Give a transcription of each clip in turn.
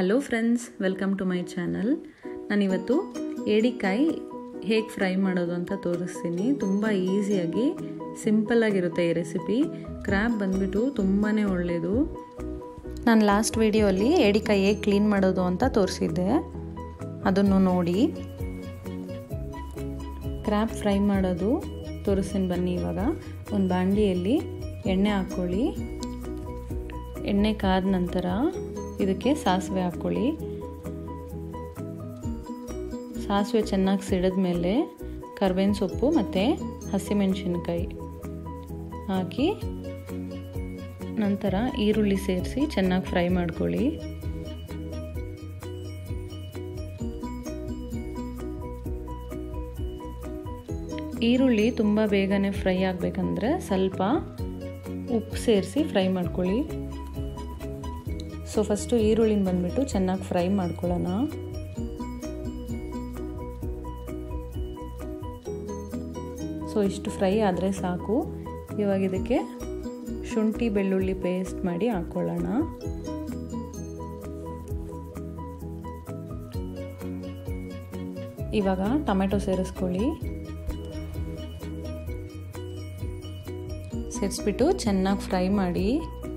hello friends welcome to my channel ನಾನಿವತ್ತು ಏಡಿಕಾಯಿ ಹೇಗೆ ಫ್ರೈ ಮಾಡೋದು ಅಂತ ತೋರಿಸ್ತೀನಿ ತುಂಬ ಈಸಿಯಾಗಿ ಸಿಂಪಲ್ಲಾಗಿರುತ್ತೆ ಈ ರೆಸಿಪಿ ಕ್ರ್ಯಾಬ್ ಬಂದ್ಬಿಟ್ಟು ತುಂಬಾ ಒಳ್ಳೆಯದು ನಾನು ಲಾಸ್ಟ್ ವಿಡಿಯೋಲಿ ಏಡಿಕಾಯಿ ಹೇಗೆ ಕ್ಲೀನ್ ಮಾಡೋದು ಅಂತ ತೋರಿಸಿದ್ದೆ ಅದನ್ನು ನೋಡಿ ಕ್ರ್ಯಾಬ್ ಫ್ರೈ ಮಾಡೋದು ತೋರಿಸ್ತೀನಿ ಬನ್ನಿ ಇವಾಗ ಒಂದು ಬಾಂಡಿಯಲ್ಲಿ ಎಣ್ಣೆ ಹಾಕ್ಕೊಳ್ಳಿ ಎಣ್ಣೆ ಕಾದ ನಂತರ ಇದಕ್ಕೆ ಸಾಸಿವೆ ಹಾಕ್ಕೊಳ್ಳಿ ಸಾಸಿವೆ ಚೆನ್ನಾಗಿ ಸಿಡಿದ ಮೇಲೆ ಕರ್ಬೇವಿನ ಸೊಪ್ಪು ಮತ್ತು ಹಸಿಮೆಣಸಿನ್ಕಾಯಿ ಹಾಕಿ ನಂತರ ಈರುಳ್ಳಿ ಸೇರಿಸಿ ಚೆನ್ನಾಗಿ ಫ್ರೈ ಮಾಡ್ಕೊಳ್ಳಿ ಈರುಳ್ಳಿ ತುಂಬ ಬೇಗನೆ ಫ್ರೈ ಆಗಬೇಕಂದ್ರೆ ಸ್ವಲ್ಪ ಉಪ್ಪು ಸೇರಿಸಿ ಫ್ರೈ ಮಾಡ್ಕೊಳ್ಳಿ ಸೊ ಫಸ್ಟು ಈರುಳ್ಳಿನ ಬಂದ್ಬಿಟ್ಟು ಚೆನ್ನಾಗಿ ಫ್ರೈ ಮಾಡ್ಕೊಳ್ಳೋಣ ಸೊ ಇಷ್ಟು ಫ್ರೈ ಆದರೆ ಸಾಕು ಇವಾಗ ಇದಕ್ಕೆ ಶುಂಠಿ ಬೆಳ್ಳುಳ್ಳಿ ಪೇಸ್ಟ್ ಮಾಡಿ ಹಾಕ್ಕೊಳ್ಳೋಣ ಇವಾಗ ಟೊಮೆಟೊ ಸೇರಿಸ್ಕೊಳ್ಳಿ ಸೇರಿಸ್ಬಿಟ್ಟು ಚೆನ್ನಾಗಿ ಫ್ರೈ ಮಾಡಿ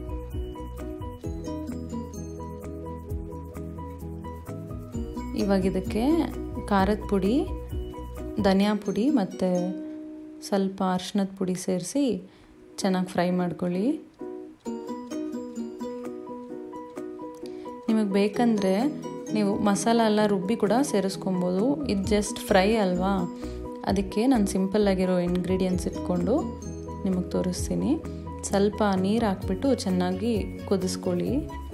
ಇವಾಗ ಇದಕ್ಕೆ ಖಾರದ ಪುಡಿ ಧನಿಯಾ ಪುಡಿ ಮತ್ತು ಸ್ವಲ್ಪ ಅರ್ಶಿನದ ಪುಡಿ ಸೇರಿಸಿ ಚೆನ್ನಾಗಿ ಫ್ರೈ ಮಾಡ್ಕೊಳ್ಳಿ ನಿಮಗೆ ಬೇಕಂದರೆ ನೀವು ಮಸಾಲ ಎಲ್ಲ ರುಬ್ಬಿ ಕೂಡ ಸೇರಿಸ್ಕೊಬೋದು ಇದು ಜಸ್ಟ್ ಫ್ರೈ ಅಲ್ವಾ ಅದಕ್ಕೆ ನಾನು ಸಿಂಪಲ್ಲಾಗಿರೋ ಇಂಗ್ರೀಡಿಯೆಂಟ್ಸ್ ಇಟ್ಕೊಂಡು ನಿಮಗೆ ತೋರಿಸ್ತೀನಿ ಸ್ವಲ್ಪ ನೀರು ಹಾಕ್ಬಿಟ್ಟು ಚೆನ್ನಾಗಿ ಕುದಿಸ್ಕೊಳ್ಳಿ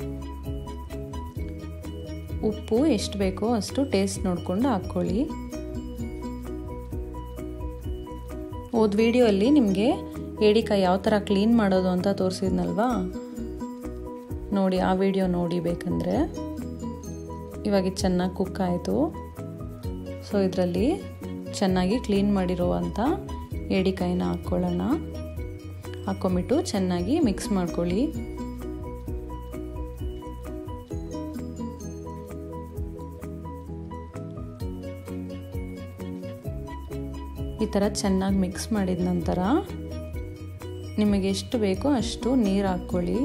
ಉಪ್ಪು ಎಷ್ಟು ಬೇಕೋ ಅಷ್ಟು ಟೇಸ್ಟ್ ನೋಡಿಕೊಂಡು ಹಾಕ್ಕೊಳ್ಳಿ ಹೋದ ವಿಡಿಯೋಲ್ಲಿ ನಿಮಗೆ ಏಡಿಕಾಯಿ ಯಾವ ಥರ ಕ್ಲೀನ್ ಮಾಡೋದು ಅಂತ ತೋರಿಸಿದ್ನಲ್ವಾ ನೋಡಿ ಆ ವಿಡಿಯೋ ನೋಡಿ ಬೇಕಂದರೆ ಇವಾಗ ಇದು ಚೆನ್ನಾಗಿ ಕುಕ್ ಆಯಿತು ಸೊ ಇದರಲ್ಲಿ ಚೆನ್ನಾಗಿ ಕ್ಲೀನ್ ಮಾಡಿರುವಂಥ ಏಡಿಕಾಯಿನ ಹಾಕ್ಕೊಳ್ಳೋಣ ಹಾಕ್ಕೊಂಬಿಟ್ಟು ಚೆನ್ನಾಗಿ ಮಿಕ್ಸ್ ಮಾಡ್ಕೊಳ್ಳಿ ಈ ಥರ ಚೆನ್ನಾಗಿ ಮಿಕ್ಸ್ ಮಾಡಿದ ನಂತರ ನಿಮಗೆ ಎಷ್ಟು ಬೇಕೋ ಅಷ್ಟು ನೀರು ಹಾಕ್ಕೊಳ್ಳಿ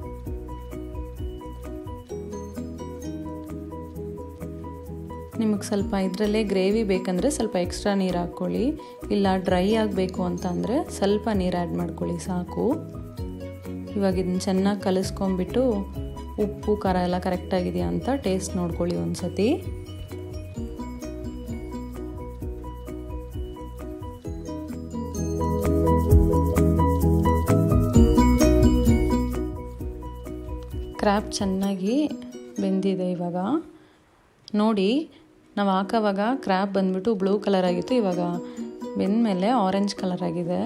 ನಿಮಗೆ ಸ್ವಲ್ಪ ಇದರಲ್ಲೇ ಗ್ರೇವಿ ಬೇಕಂದರೆ ಸ್ವಲ್ಪ ಎಕ್ಸ್ಟ್ರಾ ನೀರು ಹಾಕ್ಕೊಳ್ಳಿ ಇಲ್ಲ ಡ್ರೈ ಆಗಬೇಕು ಅಂತ ಅಂದರೆ ಸ್ವಲ್ಪ ನೀರು ಆ್ಯಡ್ ಮಾಡ್ಕೊಳ್ಳಿ ಸಾಕು ಇವಾಗ ಇದನ್ನ ಚೆನ್ನಾಗಿ ಕಲಿಸ್ಕೊಂಬಿಟ್ಟು ಉಪ್ಪು ಖಾರ ಎಲ್ಲ ಕರೆಕ್ಟಾಗಿದೆಯಾ ಅಂತ ಟೇಸ್ಟ್ ನೋಡ್ಕೊಳ್ಳಿ ಒಂದು ಸತಿ ಕ್ರ್ಯಾಬ್ ಚೆನ್ನಾಗಿ ಬೆಂದಿದೆ ಇವಾಗ ನೋಡಿ ನಾವು ಹಾಕೋವಾಗ ಕ್ರ್ಯಾಬ್ ಬಂದ್ಬಿಟ್ಟು ಬ್ಲೂ ಕಲರ್ ಆಗಿತ್ತು ಇವಾಗ ಬೆಂದಮೇಲೆ ಆರೆಂಜ್ ಕಲರ್ ಆಗಿದೆ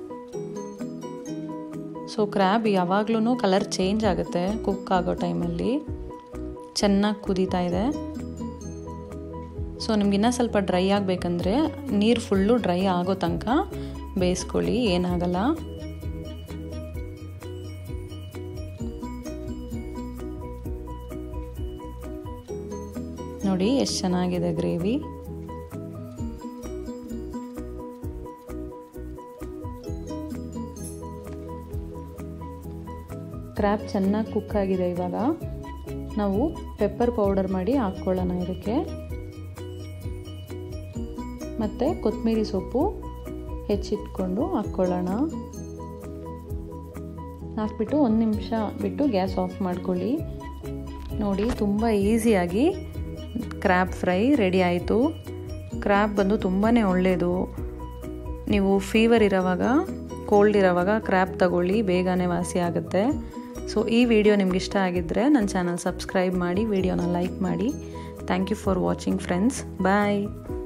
ಸೊ ಕ್ರ್ಯಾಬ್ ಯಾವಾಗ್ಲೂ ಕಲರ್ ಚೇಂಜ್ ಆಗುತ್ತೆ ಕುಕ್ ಆಗೋ ಟೈಮಲ್ಲಿ ಚೆನ್ನಾಗಿ ಕುದೀತಾ ಇದೆ ಸೊ ನಿಮ್ಗಿನ್ನ ಸ್ವಲ್ಪ ಡ್ರೈ ಆಗಬೇಕಂದ್ರೆ ನೀರು ಫುಲ್ಲು ಡ್ರೈ ಆಗೋ ತನಕ ಬೇಯಿಸ್ಕೊಳ್ಳಿ ಏನಾಗಲ್ಲ ನೋಡಿ ಎಷ್ಟು ಚೆನ್ನಾಗಿದೆ ಗ್ರೇವಿ ಕ್ರ್ಯಾಬ್ ಚೆನ್ನಾಗಿ ಕುಕ್ ಆಗಿದೆ ಇವಾಗ ನಾವು ಪೆಪ್ಪರ್ ಪೌಡರ್ ಮಾಡಿ ಹಾಕ್ಕೊಳ್ಳೋಣ ಇದಕ್ಕೆ ಮತ್ತು ಕೊತ್ತಂಬರಿ ಸೊಪ್ಪು ಹೆಚ್ಚಿಟ್ಕೊಂಡು ಹಾಕ್ಕೊಳ್ಳೋಣ ಹಾಕ್ಬಿಟ್ಟು ಒಂದು ನಿಮಿಷ ಬಿಟ್ಟು ಗ್ಯಾಸ್ ಆಫ್ ಮಾಡ್ಕೊಳ್ಳಿ ನೋಡಿ ತುಂಬ ಈಸಿಯಾಗಿ ಕ್ರ್ಯಾಬ್ ಫ್ರೈ ರೆಡಿ ಆಯಿತು ಕ್ರ್ಯಾಬ್ ಬಂದು ತುಂಬಾ ಒಳ್ಳೆಯದು ನೀವು ಫೀವರ್ ಇರೋವಾಗ ಕೋಲ್ಡ್ ಇರೋವಾಗ ಕ್ರ್ಯಾಬ್ ತಗೊಳ್ಳಿ ಬೇಗನೆ ವಾಸಿ ಆಗುತ್ತೆ ಸೊ ಈ ವಿಡಿಯೋ ನಿಮ್ಗೆ ಇಷ್ಟ ಆಗಿದ್ದರೆ ನನ್ನ ಚಾನಲ್ ಸಬ್ಸ್ಕ್ರೈಬ್ ಮಾಡಿ ವಿಡಿಯೋನ ಲೈಕ್ ಮಾಡಿ thank you for watching friends bye